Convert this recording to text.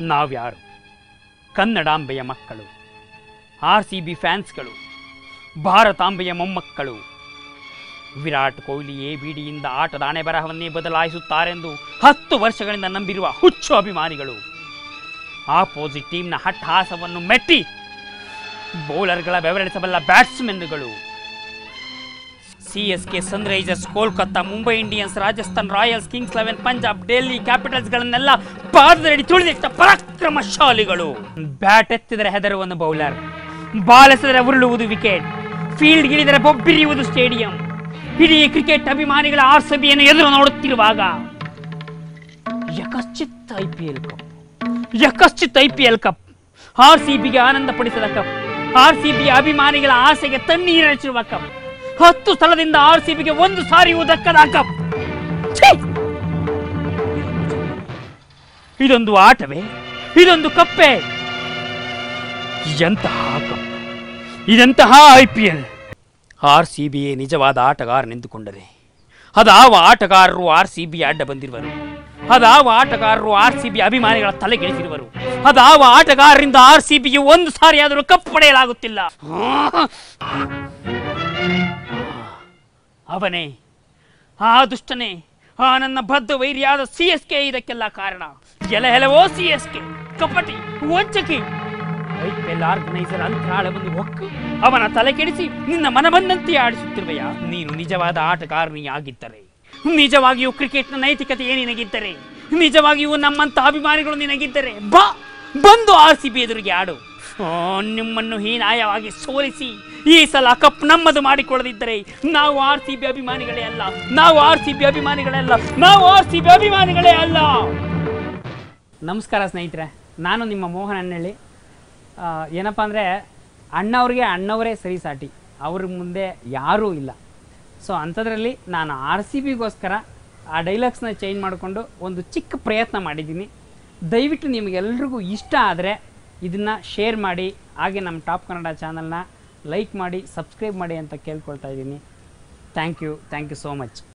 ನಾವ್ಯಾರು ಕನ್ನಡಾಂಬೆಯ ಮಕ್ಕಳು ಆರ್ ಸಿ ಬಿ ಫ್ಯಾನ್ಸ್ಗಳು ಭಾರತಾಂಬೆಯ ಮೊಮ್ಮಕ್ಕಳು ವಿರಾಟ್ ಕೊಹ್ಲಿ ಎ ಬಿಡಿಯಿಂದ ಆಟದ ಹಣೆ ಬರಹವನ್ನೇ ಬದಲಾಯಿಸುತ್ತಾರೆಂದು ಹತ್ತು ವರ್ಷಗಳಿಂದ ನಂಬಿರುವ ಹುಚ್ಚು ಅಭಿಮಾನಿಗಳು ಆಪೋಸಿಟ್ ಟೀಮ್ನ ಹಟ್ಟಹಾಸವನ್ನು ಮೆಟ್ಟಿ ಬೌಲರ್ಗಳ ಬೆವರೆಣಿಸಬಲ್ಲ ಬ್ಯಾಟ್ಸ್ಮನ್ಗಳು C S K Sunrisers Kolkata Mumbai Indians Rajasthan Royals Kings Eleven Punjab Delhi ಕ್ಯಾಪಿಟಲ್ಸ್ಗಳನ್ನೆಲ್ಲ ಪಾದದಡಿ ತುಳಿದಿಟ್ಟ ಪರಾಕ್ರಮಶಾಲಿಗಳು ಬ್ಯಾಟ್ ಎತ್ತಿದರೆ ಹೆದರುವುದು ಬೌಲರ್ ಬಾಲ್ ಎಸೆದರೆ ಉರುಳುವುದು ವಿಕೆಟ್ ಫೀಲ್ಡ್ ಇಳಿದರೆ ಬೊಬ್ಬಿರಿಯುವುದು ಸ್ಟೇಡಿಯಂ ಇಡೀ ಕ್ರಿಕೆಟ್ ಅಭಿಮಾನಿಗಳ ಆರ್ಸಬಿಯನ್ನು ಎದುರು ನೋಡುತ್ತಿರುವಾಗ ಯಕಶ್ಚಿತ್ ಐ ಪಿ ಎಲ್ ಕಪ್ ಯಕಶ್ಚಿತ್ I P L cup R C ಬಿಗೆ ಆನಂದ ಪಡಿಸಿದ ಕಪ್ ಆರ್ ಸಿ ಬಿ ಅಭಿಮಾನಿಗಳ ಆಸೆಗೆ ತಣ್ಣೀರಚಿರುವ ಕಪ್ ಹತ್ತು ಸ್ಥಳದಿಂದ ಆರ್ ಸಿ ಬಿಗೆ ಒಂದು ಸಾರಿಯೂ ದಕ್ಕದ ಕಪ್ ಛೀ! ಇದೊಂದು ಆಟವೇ ಇದೊಂದು ಕಪ್ಪೆ ಎಂತಹ ಕಪ್ ಇದೆಂತಹ I P L R C ಬಿಯೇ ನಿಜವಾದ ಆಟಗಾರನೆಂದುಕೊಂಡರೆ ಅದಾವ ಆಟಗಾರರು ಆರ್ ಸಿ ಬಿ ಅಡ್ಡ ಬಂದಿರುವರು ಅದಾವ ಆಟಗಾರರು ಆರ್ ಸಿ ಬಿ ಅಭಿಮಾನಿಗಳ ತಲೆಗೆಡಿಸಿರುವರು ಅದಾವ ಆಟಗಾರರಿಂದ ಆರ್ ಸಿ ಬಿಗೆ ಒಂದು ಸಾರಿಯಾದರೂ ಕಪ್ ಪಡೆಯಲಾಗುತ್ತಿಲ್ಲ ಅವನೇ ಆ ದುಷ್ಟನೇ ಆ ನನ್ನ ಬದ್ಧ ವೈರಿಯಾದ ಸಿ ಎಸ್ ಕೆ ಇದಕ್ಕೆಲ್ಲ ಕಾರಣ ಎಲೆ ಹೆಲವೋ ಸಿ ಎಸ್ ಕೆ ಕಪಟಿ ವಂಚಕಿ ಐ ಪಿ ಎಲ್ ಆರ್ಗನೈಸರ್ ಅಂತರಾಳ ಬಂದು ಹೊಕ್ಕು ಅವನ ತಲೆ ಕೆಡಿಸಿ ನಿನ್ನ ಮನ ಬಂದಂತೆ ಆಡಿಸುತ್ತಿರುವೆಯಾ ನೀನು ನಿಜವಾದ ಆಟಗಾರನಿ ಆಗಿದ್ದರೆ ನಿಜವಾಗಿಯೂ ಕ್ರಿಕೆಟ್ನ ನೈತಿಕತೆ ನಿನಗಿದ್ದರೆ ನಿಜವಾಗಿಯೂ ನಮ್ಮಂತ ಅಭಿಮಾನಿಗಳು ನಿನಗಿದ್ದರೆ ಬಾ ಬಂದು ಆರ್ ಸಿ ಬಿ ಎದುರಿಗೆ ಆಡು ಆ, ನಿಮ್ಮನ್ನು ಹೀನಾಯವಾಗಿ ಸೋಲಿಸಿ ಈ ಸಲ ಕಪ್ ನಮ್ಮದು ಮಾಡಿಕೊಳ್ಳದಿದ್ದರೆ ನಾವು ಆರ್ ಸಿ ಬಿ ಅಭಿಮಾನಿಗಳೇ ಅಲ್ಲ ನಾವು ಆರ್ ಸಿ ಬಿ ಅಭಿಮಾನಿಗಳೇ ಅಲ್ಲ ನಾವು ಆರ್ ಸಿ ಬಿ ಅಭಿಮಾನಿಗಳೇ ಅಲ್ಲ ನಮಸ್ಕಾರ ಸ್ನೇಹಿತರೆ ನಾನು ನಿಮ್ಮ ಮೋಹನ್ ಅಣ್ಣಳ್ಳಿ ಆ, ಏನಪ್ಪ ಅಂದರೆ ಅಣ್ಣವ್ರಿಗೆ ಅಣ್ಣವರೇ ಸರಿಸಾಟಿ ಅವ್ರ ಮುಂದೆ ಯಾರೂ ಇಲ್ಲ ಸೊ ಅಂಥದ್ರಲ್ಲಿ ನಾನು ಆರ್ ಸಿ ಬಿಗೋಸ್ಕರ ಆ ಡೈಲಾಗ್ಸ್ನ ಚೇಂಜ್ ಮಾಡಿಕೊಂಡು ಒಂದು ಚಿಕ್ಕ ಪ್ರಯತ್ನ ಮಾಡಿದ್ದೀನಿ ದಯವಿಟ್ಟು ನಿಮಗೆಲ್ರಿಗೂ ಇಷ್ಟ ಆದರೆ ಇದನ್ನು ಶೇರ್ ಮಾಡಿ ಹಾಗೆ ನಮ್ಮ ಟಾಪ್ ಕನ್ನಡ ಚಾನಲ್ನ ಲೈಕ್ ಮಾಡಿ ಸಬ್ಸ್ಕ್ರೈಬ್ ಮಾಡಿ ಅಂತ ಕೇಳ್ಕೊಳ್ತಾ ಇದ್ದೀನಿ thank you thank you so much